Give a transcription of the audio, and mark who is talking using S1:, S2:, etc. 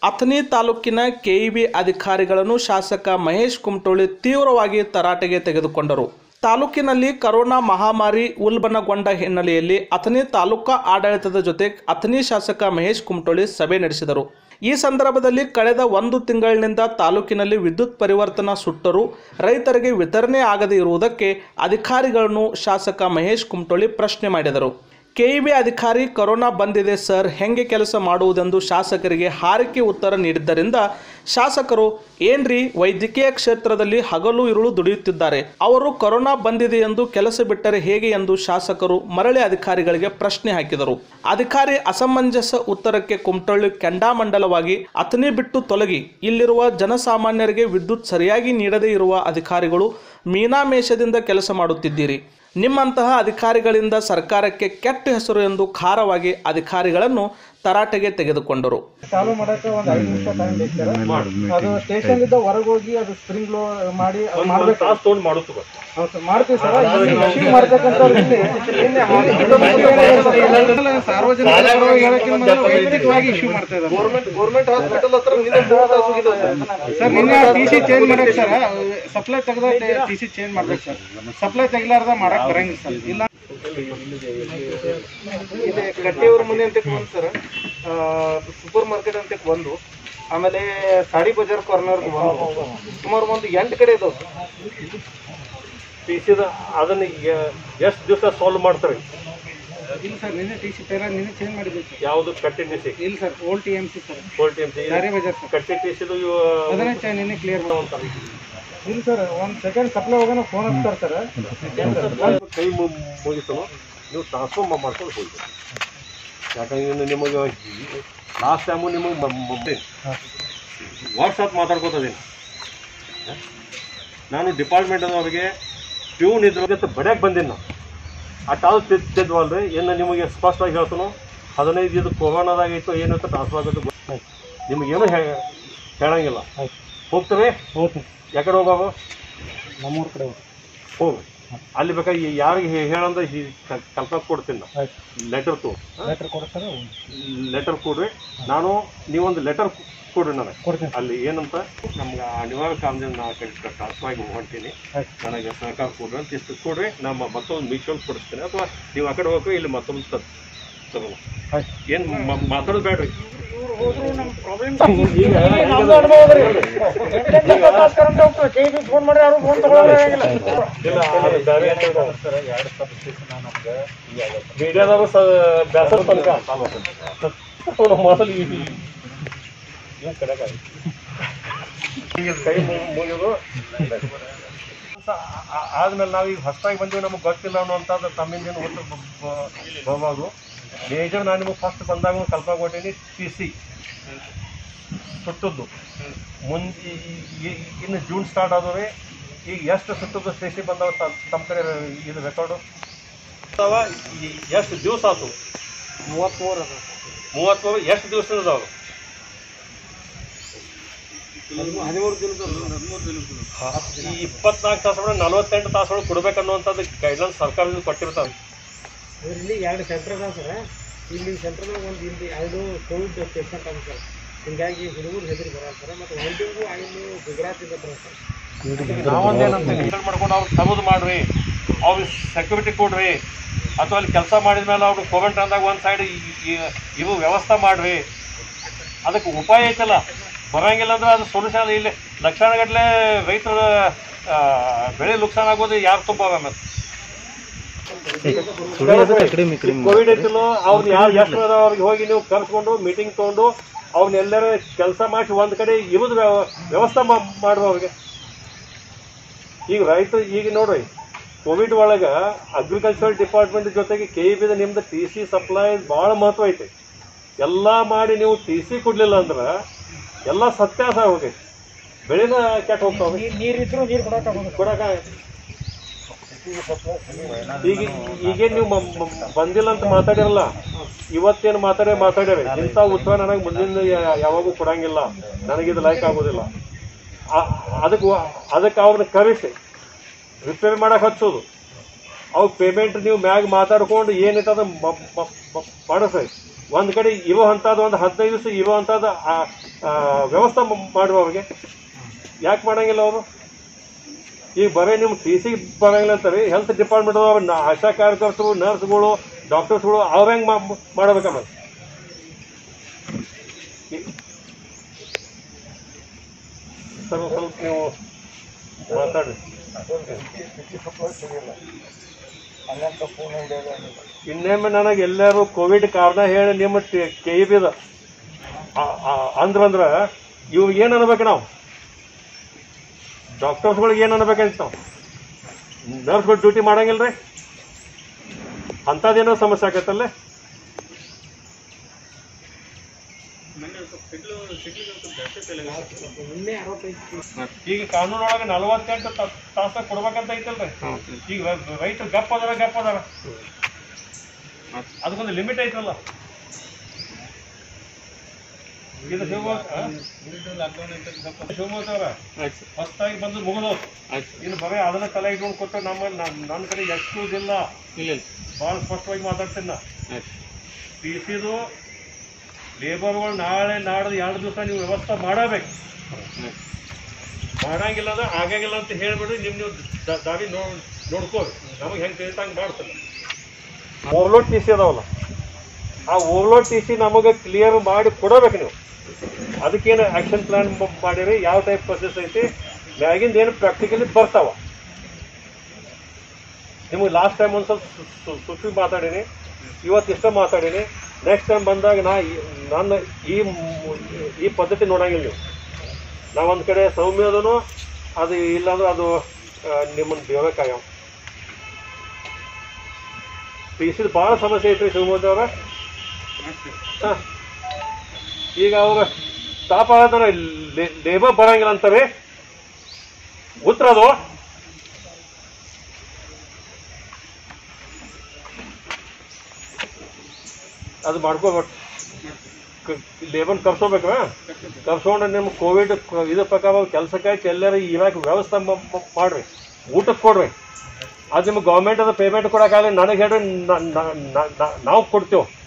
S1: ಅಥಣಿ ತಾಲೂಕಿನ ಕೆಇಬಿ ಅಧಿಕಾರಿಗಳನ್ನು ಶಾಸಕ ಮಹೇಶ್ ಕುಮಟೊಳ್ಳಿ ತೀವ್ರವಾಗಿ ತರಾಟೆಗೆ ತೆಗೆದುಕೊಂಡರು ತಾಲೂಕಿನಲ್ಲಿ ಕರೋನಾ ಮಹಾಮಾರಿ ಉಲ್ಬಣಗೊಂಡ ಹಿನ್ನೆಲೆಯಲ್ಲಿ ಅಥಣಿ ತಾಲೂಕಾ ಆಡಳಿತದ ಜೊತೆ ಅಥಣಿ ಶಾಸಕ ಮಹೇಶ್ ಕುಮಟೊಳ್ಳಿ ಸಭೆ ನಡೆಸಿದರು ಈ ಸಂದರ್ಭದಲ್ಲಿ ಕಳೆದ ಒಂದು ತಿಂಗಳಿನಿಂದ ತಾಲೂಕಿನಲ್ಲಿ ವಿದ್ಯುತ್ ಪರಿವರ್ತನಾ ಸುಟ್ಟರೂ ರೈತರಿಗೆ ವಿತರಣೆ ಆಗದೇ ಇರುವುದಕ್ಕೆ ಅಧಿಕಾರಿಗಳನ್ನು ಶಾಸಕ ಮಹೇಶ್ ಕುಮಟೊಳ್ಳಿ ಪ್ರಶ್ನೆ ಮಾಡಿದರು ಕೆಇಬಿ ಅಧಿಕಾರಿ ಕೊರೋನಾ ಬಂದಿದೆ ಸರ್ ಹೆಂಗೆ ಕೆಲಸ ಮಾಡುವುದೆಂದು ಶಾಸಕರಿಗೆ ಹಾರಿಕೆ ಉತ್ತರ ನೀಡಿದ್ದರಿಂದ ಶಾಸಕರು ಏನ್ರಿ ವೈದ್ಯಕೀಯ ಕ್ಷೇತ್ರದಲ್ಲಿ ಹಗಲು ಇರುಳು ದುಡಿಯುತ್ತಿದ್ದಾರೆ ಅವರು ಕೊರೋನಾ ಬಂದಿದೆ ಎಂದು ಕೆಲಸ ಬಿಟ್ಟರೆ ಹೇಗೆ ಎಂದು ಶಾಸಕರು ಮರಳಿ ಅಧಿಕಾರಿಗಳಿಗೆ ಪ್ರಶ್ನೆ ಹಾಕಿದರು ಅಧಿಕಾರಿ ಅಸಮಂಜಸ ಉತ್ತರಕ್ಕೆ ಕುಮಟಳ್ಳಿ ಕೆಂಡಾಮಂಡಲವಾಗಿ ಅಥಣಿ ಬಿಟ್ಟು ತೊಲಗಿ ಇಲ್ಲಿರುವ ಜನಸಾಮಾನ್ಯರಿಗೆ ವಿದ್ಯುತ್ ಸರಿಯಾಗಿ ನೀಡದೇ ಇರುವ ಅಧಿಕಾರಿಗಳು ಮೀನಾಮೇಷದಿಂದ ಕೆಲಸ ಮಾಡುತ್ತಿದ್ದೀರಿ ನಿಮ್ಮಂತಹ ಅಧಿಕಾರಿಗಳಿಂದ ಸರ್ಕಾರಕ್ಕೆ ಕೆಟ್ಟ ಹೆಸರು ಎಂದು ಖಾರವಾಗಿ ಅಧಿಕಾರಿಗಳನ್ನು ತರಾಟೆಗೆ ತೆಗೆದುಕೊಂಡರು
S2: ಚಾಲು ಮಾಡಕ್ಕೆ ಒಂದ್ ಐದು ನಿಮಿಷ ಟೈಮ್ ಬೇಕು ಸರ್ ಅದು ಸ್ಟೇಷನ್ ಇಂದ ಹೊರಗೆ ಹೋಗಿ ಅದು ಸ್ಪ್ರಿಂಗ್ ಲೋ ಮಾಡಿ ಅದು ಮಾಡ್ಬೇಕು
S3: ತಾಸು ತೊಗೊಂಡು ಮಾಡುತ್ತ
S2: ಹೌದು ಸರ್ ಮಾಡ್ತೀವಿ ಸರ್ ಇಲ್ಲಿ machine ಮಾಡ್ತಕ್ಕಂಥವ್ರು ಇಲ್ಲಿ ಸಾರ್ವಜನಿಕ ವೈಯಕ್ತಿಕವಾಗಿ ಇಶ್ಯೂ ಮಾಡ್ತಾ ಇದ್ದಾರೆ
S3: ಗೌರ್ಮೆಂಟ್ ಗೌರ್ಮೆಂಟ್ ಹಾಸ್ಪಿಟಲ್ ಹತ್ರ ನಿನ್ನೆ ಮೂರು ತಾಸು ಹೋಗಿದ್ದಾವೆ ಸರ್
S2: ಸರ್ ನಿನ್ನೆ ಟಿ ಸಿ ಚೇಂಜ್ ಮಾಡಕ್ ಸರ್ ಸಪ್ಲೈ ತೆಗೆದ ಟಿ ಸಿ ಚೇಂಜ್ ಮಾಡ್ಬೇಕು ಸರ್ ಸಪ್ಲೈ ತೆಗಿಲಾರ್ದ ಮಾಡಕ್ ಬರಂಗಿಲ್ಲ ಸರ್ ಇಲ್ಲ ಇದೆ ಕಟ್ಟೆಯವ್ರ ಮನೆ ಅಂತ ಒಂದು ಸರ್ ಸೂಪರ್ ಮಾರ್ಕೆಟ್ ಅಂತ ಒಂದು ಆಮೇಲೆ ಸಾಡಿ ಬಜಾರ್ ಕಾರ್ನರ್ ಒಂದು ಸುಮಾರು ಒಂದು ಎಂಟು ಕಡೆ ಇದಾವೆ
S3: ಪಿ ಸಿದ ಅದನ್ನ ಎಷ್ಟು ದಿವಸ ಸಾಲ್ವ್ ಮಾಡ್ತಾರೆ
S2: ಇಲ್ಲ ಸರ್ ನಿನ್ನೆ ಟಿ ಸಿ ಪೇರ ನಿನ್ನೆ ಚೇಂಜ್ ಮಾಡಿದ್ವಿ ಸರ್
S3: ಯಾವುದು ಕಟ್ಟಿ ಟಿ ಸಿ
S2: ಇಲ್ಲ sir old T M C sir
S3: four T M C
S2: ಸಾರಿ ಬಜಾರ್ ಸರ್
S3: ಕಟ್ಟಿ ಟಿ ಸಿದು
S2: ಅದನ್ನೇ ಚೇ ನಿನ್ನೆ ಕ್ಲಿಯರ್ ಮಾಡ್ತಾರೆ ಇಲ್ಲ ಸರ್ ಒಂದು ಸೆಕೆಂಡ್ ಸಪ್ಲೈ ಹೋಗೋಣ ಫೋನ್ ಹಚ್ತಾರೆ ಸರ್
S3: ಕೈ ಮು- ಮುಗಿತು ನೀವು ಟ್ರಾನ್ಸ್ಫರ್ ಮಾಡ್ಕೊಂಡು ಹೋಗಿ ಯಾಕಂದ್ರೆ ನಿಮಗೆ ಲಾಸ್ಟ್ ಟೈಮು ನಿಮಗೆ ವಾಟ್ಸಪ್ ಮಾತಾಡ್ಕೋತದೇನು ನಾನು ಡಿಪಾರ್ಟ್ಮೆಂಟ್ ಅವರಿಗೆ ಪ್ಯೂನ್ ಇದ್ರಿಗೆ ಬಡ್ಯಾಕ್ ಬಂದೀನಿ ನಾನು ಆ ಟಾಲ್ ತಿದ್ವಲ್ರಿ ಏನು ನಿಮಗೆ ಸ್ಪಷ್ಟವಾಗಿ ಹೇಳ್ತಾನು ಹದಿನೈದು ಇದು ಕೊರೋನಾದಾಗಿತ್ತು ಏನಿತ್ತು ಟ್ರಾನ್ಸ್ಫರ್ ಆಗುತ್ತೆ ಗೊತ್ತಾಯ್ತು ನಿಮಗೇನು ಹೇ- ಹೇಳಂಗಿಲ್ಲ ಹೋಗ್ತೇವೆ
S2: ಹೋಗ್ತೀನಿ
S3: ಯಾಕಡೆ ಹೋಗೋದು
S2: ನಮ್ಮೂರ ಕಡೆ
S3: ಹೋಗು ಅಲ್ಲಿ ಬೇಕಾಗಿ ಯಾರಿಗೆ ಹೇಳಂದ್ರೆ ಕಲ್ಪನೆ ಕೊಡ್ತೀನಿ ನಾನು
S2: ಆಯ್ತು
S3: ಲೆಟರ್ ತೋ
S2: ಲೆಟರ್ ಕೊಡ್ತಾರೆ
S3: ಲೆಟರ್ ಕೊಡ್ರಿ ನಾನು ನೀವೊಂದು ಲೆಟರ್ ಕೊಡ್ರಿ ನನಗೆ
S2: ಕೊಡ್ತೀನಿ
S3: ಅಲ್ಲಿ ಏನಂತ ನಮ್ಗೆ ಅನಿವಾರ್ಯ ಕಾರಣದಿಂದ ನಾ ಕಡೆ ಟ್ರಾನ್ಸ್ಫರ್ ಆಗಿ ಹೊಂಟೀನಿ
S2: ಆಯ್ತು
S3: ನನಗೆ ಸಹಕಾರ ಕೊಡ್ರಿ ಅಂತ ಇಷ್ಟು ಕೊಡ್ರಿ ನಮ್ಮ ಮತ್ತೊಂದು ಮೀಶೋಲ್ ಕೊಡಿಸ್ತೀನಿ ಅಥವಾ ನೀವು ಆ ಕಡೆ ಹೋಗ್ರಿ ಇಲ್ಲಿ ಮತ್ತೊಂದು ತಗ್ ತಗೋ
S2: ಆಯ್ತು
S3: ಏನು ಮಾತಾಡೋದು ಬೇಡ್ರಿ
S2: ಫೋನ್ ಮಾಡಿ ಯಾರು ಫೋನ್ ತಗೊಳ್ಳೋದಿಲ್ಲ
S3: ಮೀಡಿಯಾದವರು ಸ ಬ್ಯಾಸರ ತನಕ ಅವ್ನು ಮೊದಲು ಈ ಏನ್ ಕಡೆಗಾಯಿ. ಕೈ ಮು- ಮುಗಿದು ಸ- ಆ- ಆದ್ಮೇಲೆ ನಾವು ಈಗ ಹೊಸದಾಗಿ ಬಂದೀವಿ ನಮಗೆ ಗೊತ್ತಿಲ್ಲ ಅನ್ನೋಂಥದ್ದು ತಮ್ಮಿಂದ ಏನು ಒಟ್ಟು ಬರ್ಬೋದು ಮೇಜರ್ ನಾನು ನಿಮಗೆ ಫಸ್ಟ್ ಬಂದಾಗ ಕಲ್ಪನೆ ಕೊಟ್ಟೀನಿ ಟಿ ಸಿ ಸುಟ್ಟದ್ದು ಮುಂದೆ ಇನ್ನು ಜೂನ್ ಸ್ಟಾರ್ಟ್ ಆದವ್ರೆ ಈಗ ಎಷ್ಟು ಸುಟ್ಟದ್ದು ಟಿ ಸಿ ಬಂದವ ತಮ್ಮ ಕಡೆ ಇದು ರೆಕಾರ್ಡು ಅದಾವ ಈ- ಎಷ್ಟು ದಿವಸ ಆತು
S2: ಮೂವತ್ಮೂರು
S3: ಮೂವತ್ತು ಎಷ್ಟು ದಿವಸ ಅದಾವ
S2: ಹದಿಮೂರು ದಿನದ
S3: ಈ ಇಪ್ಪತ್ನಾಲ್ಕು ತಾಸು ನಲವತ್ತೆಂಟು ತಾಸುಗಳು ಕೊಡ್ಬೇಕನ್ನುವಂಥದ್ದು ಗೈಡ್ಲೈನ್ಸ್ ಸರ್ಕಾರದಿಂದ ಕೊಟ್ಟಿರ್ತಾರೆ
S2: ಇಲ್ಲಿ ಎರಡು ಸೆಂಟರ್ ಅದಾವ ಸರ್ ಇಲ್ಲಿ ಸೆಂಟರ್ನಾಗ ಒಂದು ಇಲ್ಲಿ ಐದು ಕೋವಿಡ್ ಪೇಷಂಟ್ ಅದ ಸರ್ ಹಿಂಗಾಗಿ ಹುಡುಗರು ಹೆದರಿ ಬರಲ್ಲ ಸರ್ ಮತ್ತು ವೆಲ್ಡಿಂಗು ಐದು ಗುಜರಾತಿಂದ ಬರೋದು ಸರ್
S3: ನಾವೊಂದೇನಂತೀವಿ ಮಾಡ್ಕೊಂಡು ಅವ್ರು ತಗೋದು ಮಾಡ್ರಿ ಅವ್ರಿಗೆ ಸೆಕ್ಯೂರಿಟಿ ಕೊಡ್ರಿ ಅಥವಾ ಅಲ್ಲಿ ಕೆಲಸ ಮಾಡಿದ ಮೇಲೆ ಅವ್ರು ಕೋವಿಡ್ ಅಂದಾಗ ಒಂದು ಸೈಡ್ ಇವು ವ್ಯವಸ್ಥೆ ಮಾಡ್ರಿ ಅದಕ್ಕೆ ಉಪಾಯ ಐತಲ್ಲ ಬರಂಗಿಲ್ಲ ಅಂದ್ರೆ ಅದು ಸೊಲ್ಯೂಷನ್ ಇಲ್ಲಿ ಲಕ್ಷಾನುಗಟ್ಟಲೆ ರೈತರ ಆ, ಬೆಳೆ ನುಕ್ಸಾನ್ ಆಗೋದು ಯಾರು ತುಂಬಾವೆ ಮತ್ತೆ ಕೋವಿಡ್ ಐತಿಲ್ಲೋ ಅವ್ರು ಯಾರು ಎಷ್ಟು ಅದ ಅವ್ರಿಗೆ ಹೋಗಿ ನೀವು ಕರ್ಸ್ಕೊಂಡು ಮೀಟಿಂಗ್ ತೊಗೊಂಡು ಅವ್ರನ್ನ ಎಲ್ಲರ ಕೆಲಸ ಮಾಡಿ ಒಂದು ಕಡೆ ಇರೋದು ವ್ಯವ- ವ್ಯವಸ್ಥೆ ಮಾ- ಮಾಡುವ ಅವ್ರಿಗೆ ಈಗ ರೈತರು ಈಗ ನೋಡ್ರಿ ಕೋವಿಡ್ ಒಳಗೆ ಅಗ್ರಿಕಲ್ಚರ್ ಡಿಪಾರ್ಟ್ಮೆಂಟ್ ಜೊತೆಗೆ ಕೆ ಇ ಬಿದ ನಿಮ್ದು ಟಿ ಸಿ ಸಪ್ಲೈ ಭಾಳ ಮಹತ್ವ ಐತೆ ಎಲ್ಲ ಮಾಡಿ ನೀವು ಟಿ ಸಿ ಕೊಡ್ಲಿಲ್ಲ ಅಂದ್ರೆ ಎಲ್ಲ ಸತ್ಯಾಸ ಹೋಗೈತಿ ಬೆಳೆನ ಕೆಟ್ಟ ಹೋಗ್ತಾವೆ
S2: ನೀರಿದ್ರು ನೀರು ಕೊಡೋಕ್ಕಾಗೋದು
S3: ಕೊಡಕ್ಕಾಗತ್ತೆ ಈಗ ಈಗೇನು ನೀವು ಮ- ಮ- ಬಂದಿಲ್ಲ ಅಂತ ಮಾತಾಡಿರಲ್ಲ ಇವತ್ತೇನು ಮಾತಾಡೇ ಮಾತಾಡ್ಯಾರ ಇಂಥ ಉತ್ತರ ನನಗೆ ಮುಂದಿನ ಯಾ- ಯಾವಾಗೂ ಕೊಡಂಗಿಲ್ಲ ನನಗಿದು ಲೈಕ್ ಆಗೋದಿಲ್ಲ ಆ- ಅದಕ್ಕೆ ವ- ಅದಕ್ಕೆ ಅವ್ರನ್ನ ಕರೆಸಿ ರಿಪೇರ್ ಮಾಡಕ್ಕೆ ಹಚ್ಚೋದು ಅವು ಪೇಮೆಂಟ್ ನೀವು ಮ್ಯಾಗ ಮಾತಾಡ್ಕೊಂಡು ಏನೈತೆ ಅದು ಮಾಡಿಸ್ರಿ ಒಂದು ಕಡೆ ಇವ ಅಂತದ್ದು ಒಂದು ಹದಿನೈದು ದಿವಸ ಇವ ಅಂತದ್ದು ಆ, ವ್ಯವಸ್ಥೆ ಮ- ಮಾಡುವ ಅವ್ರಿಗೆ ಯಾಕೆ ಮಾಡಂಗಿಲ್ಲ ಅವರು ಈಗ ಬರೀ ನಿಮ್ಮ ಟಿ ಸಿ ಬರಂಗಿಲ್ಲ ಅಂತಾರೆ ಹೆಲ್ತ್ ಡಿಪಾರ್ಟ್ಮೆಂಟ್ ಅವ್ರ ಆಶಾ ಕಾರ್ಯಕರ್ತರು ನರ್ಸ್ಗಳು ಡಾಕ್ಟರ್ಸ್ಗಳು ಅವ್ರ ಹೆಂಗೆ ಮಾಡಬೇಕಮ್ಮ ಸ್ವಲ್ಪ ಸ್ವಲ್ಪ ನೀವು ಮಾತಾಡ್ರಿ ಇನ್ನೊಮ್ಮೆ ನನಗೆ ಎಲ್ಲರೂ ಕೋವಿಡ್ ಕಾರಣ ಹೇಳಿ ನಿಮ್ಮ ಕೆ ಇ ಬಿದ ಅಂದ್ರಂದ್ರ ಇವ್ ಏನ್ ಅನ್ಬೇಕು ನಾವು ಡಾಕ್ಟರ್ಸ್ಗಳಿಗೆ ಏನ್ ಅನ್ಬೇಕಂತ ನಾವು ನರ್ಸ್ಗಳು ಡ್ಯೂಟಿ ಮಾಡಂಗಿಲ್ರಿ ಅಂಥದ್ದೇನೋ ಸಮಸ್ಯೆ ಆಗತ್ತಲ್ಲೇ
S2: ನಿನ್ನೆ ಅರವತ್ತೈದು
S3: ಈಗ ಕಾನೂನೊಳಗೆ ನಲವತ್ತೆಂಟು ತ- ತಾಸ ಕೊಡ್ಬೇಕಂತ ಐತಲ್ರಿ ಈಗ ರೈ- ರೈತರು ಗಪ್ಪ ಅದಾರ ಗಪ್ಪ ಅದಾರ ಅದಕ್ಕೊಂದು ಲಿಮಿಟ್ ಐತಲ್ಲ ಇದು ಶಿವಮೊಗ್ಗ ಆ? ಶಿವಮೊಗ್ಗ ಅವ್ರ ಹೊಸದಾಗಿ ಬಂದು ಮುಗಿದು ಇನ್ನು ಬರೀ ಅದನ್ನ ತಲೆ ಇಟ್ಕೊಂಡು ಕೊಟ್ಟು ನಮ್ಮ ನನ್ನ ಕಡೆ ಎಷ್ಟುದಿಲ್ಲ ಭಾಳ ಸ್ಪಷ್ಟವಾಗಿ ಮಾತಾಡ್ತೀನಿ ನಾ ಟಿ ಸಿದು ಲೇಬರ್ಗಳು ನಾಳೆ ನಾಡ್ದು ಎರಡು ದಿವಸ ನೀವು ವ್ಯವಸ್ಥೆ ಮಾಡಬೇಕು ಮಾಡಂಗಿಲ್ಲ ಅಂದ್ರೆ ಆಗಂಗಿಲ್ಲ ಅಂತ ಹೇಳ್ಬಿಡಿ ನಿಮ್ ನೀವು ದ- ದಾರಿ ನೋ ನೋಡ್ಕೋರಿ ನಮಗೆ ಹೆಂಗೆ ತಿಳಿತಂಗೆ ಮಾಡ್ತಲ್ಲ ಓವರ್ಲೋಡ್ ಟಿ ಸಿ ಅದಾವಲ್ಲ ಆ ಓವರ್ಲೋಡ್ ಟಿ ಸಿ ನಮಗೆ ಕ್ಲಿಯರ್ ಮಾಡಿ ಕೊಡಬೇಕು ನೀವು ಅದಕ್ಕೇನು ಆಕ್ಷನ್ ಪ್ಲಾನ್ ಮಾಡಿರಿ ಯಾವ ಟೈಪ್ ಪ್ರೊಸೆಸ್ ಐತಿ ಮ್ಯಾಗಿಂದ ಏನು ಪ್ರಾಕ್ಟಿಕಲಿ ಬರ್ತಾವ ನಿಮಗೆ ಲಾಸ್ಟ್ ಟೈಮ್ ಒಂದು ಸ್ವಲ್ಪ ಸು- ಸು- ಸುಶ್ವಿ ಮಾತಾಡೀನಿ ಇವತ್ತು ಇಷ್ಟ ಮಾತಾಡೀನಿ ನೆಕ್ಸ್ಟ್ ಟೈಮ್ ಬಂದಾಗ ನಾ ಈ- ನನ್ನ ಈ ಮ್- ಈ ಪದ್ಧತಿ ನೋಡಂಗಿಲ್ಲ ನೀವು ನಾವು ಒಂದು ಕಡೆ ಸೌಮ್ಯದನು ಅದು ಇಲ್ಲಾಂದ್ರೆ ಅದು ನಿಮ್ಮನ್ನು ಬೇಬೇಕಾಗ್ಯಾವ ಟಿ ಭಾಳ ಸಮಸ್ಯೆ ಐತ್ರಿ ಶಿವಮೊಗ್ಗದವ್ರ ಹಾಂ ಈಗ ಅವ್ರ ಸ್ಟಾಪ್ ಆಗತ್ತಾನ ಲೇಬರ್ ಬರಂಗಿಲ್ಲ ಅಂತಾರೆ ಉತ್ತರ ಅದು ಅದು ಮಾಡ್ಕೋಬೇಕು ಲೇಬರ್ ಕರ್ಸೋಬೇಕ್ರಾ ಕರ್ಸ್ಕೊಂಡು ನಿಮ್ಮ ಕೋವಿಡ್ ಇದ್ರ ಪ್ರಕಾರ ಕೆಲಸಕ್ಕಾಯ್ತು ಎಲ್ಲರೂ ಇರಾಕ ವ್ಯವಸ್ಥೆ ಮ- ಮ- ಮಾಡ್ರಿ ಊಟಕ್ಕೆ ಕೊಡ್ರಿ ಅದು ನಿಮ್ಗೆ ಗೌರ್ಮೆಂಟ್ ಅದು ಪೇಮೆಂಟ್ ಕೊಡೋಕ್ಕಾಗಲ್ಲ ನನಗೆ ಹೇಳ್ರಿ ನ- ನ- ನ- ನ- ನಾವು ಕೊಡ್ತೇವೆ